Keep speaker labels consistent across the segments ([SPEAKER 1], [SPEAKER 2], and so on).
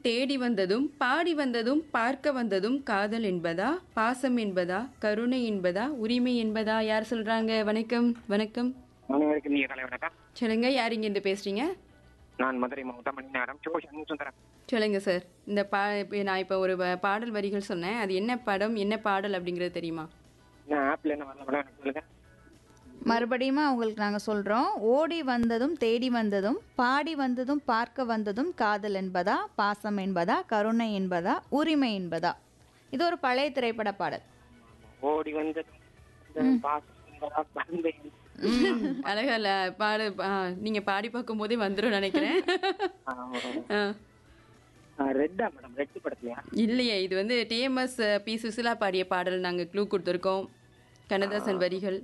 [SPEAKER 1] தேடி வந்ததும் பாடி வந்ததும் பார்க்க வந்ததும் காதல் என்பதா பாசம் என்பதா கருணை என்பதா உரிமை என்பதா யார் சொல்றாங்க வணக்கம் வணக்கம்
[SPEAKER 2] அனைவருக்கும் நீங்க கலை வணக்கம்
[SPEAKER 1] சொல்லுங்க யார் இங்க இருந்து பேசுறீங்க
[SPEAKER 2] நான் மதுரை மாவட்டம் மணிநகரம் சோஷன் சுந்தரம்
[SPEAKER 1] சொல்லுங்க சார் இந்த பா இப்ப நான் இப்போ ஒரு வ- பாடல் வரிகள் சொன்னேன் அது என்ன படம் என்ன பாடல் அப்படிங்கிறது தெரியுமா
[SPEAKER 2] நான் ஆப்ல என்ன வரல மேடம் எனக்கு சொல்லுங்க
[SPEAKER 3] மறுபடியும் உங்களுக்கு நாங்கள் சொல்கிறோம் ஓடி வந்ததும் தேடி வந்ததும் பாடி வந்ததும் பார்க்க வந்ததும் காதல் என்பதா பாசம் என்பதா கருணை என்பதா உரிமை என்பதா இது ஒரு பழைய திரைப்பட பாடல்
[SPEAKER 2] ஓடி வந்து பாசம் என்பதா, பண்பு
[SPEAKER 1] அழகா இல்ல பாடு ஆ, நீங்க பாடி பார்க்கும் போதே வந்துடும் நினைக்கிறேன் ஆ.
[SPEAKER 2] ரெட்டா மேடம் ரெட் படத்துலயா
[SPEAKER 1] இல்லையே இது வந்து டிஎம்எஸ் பி சுசிலா பாடிய பாடல் நாங்க க்ளூ கொடுத்துருக்கோம் கண்ணதாசன் வரிகள்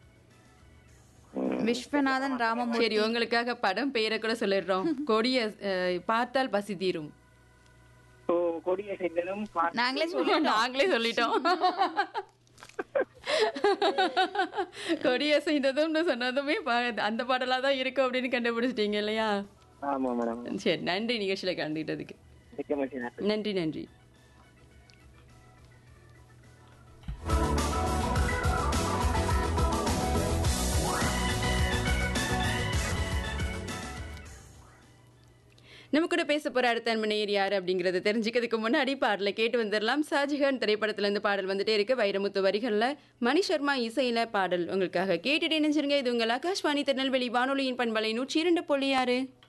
[SPEAKER 3] விஸ்வநாதன் ராமமூர்த்தி
[SPEAKER 1] சரி உங்களுக்காக படம் பெயரை கூட சொல்லிடுறோம் கொடிய அஹ், பார்த்தால் பசி தீரும்
[SPEAKER 2] ஓ கொடிய செய்தலும் பா-
[SPEAKER 3] நாங்களே சொல்லி
[SPEAKER 1] நாங்களே சொல்லிட்டோம் கொடிய செய்ததும்னு சொன்னதுமே பா- அந்த பாடலா தான் இருக்கும் அப்படின்னு கண்டுபிடிச்சிட்டீங்க இல்லையா
[SPEAKER 2] ஆமா மேடம்
[SPEAKER 1] சரி நன்றி நிகழ்ச்சியில கலந்துக்கிட்டதுக்கு
[SPEAKER 2] மிக்க மகிழ்ச்சி
[SPEAKER 1] நன்றி நன்றி நம்ம கூட பேச போற அடுத்த அன்பனையர் யார் அப்படிங்கறத தெரிஞ்சுக்கிறதுக்கு முன்னாடி பாடலை கேட்டு வந்துடலாம் ஷாஜஹான் திரைப்படத்துல இருந்து பாடல் வந்துட்டே இருக்கு வைரமுத்து வரிகள்ல மணி சர்மா இசையில பாடல் உங்களுக்காக கேட்டுட்டு நினைச்சிருங்க இது உங்கள் ஆகாஷ்வாணி திருநெல்வேலி வானொலியின் பண்பலை நூற்றி இரண்டு புள்ளி ஆறு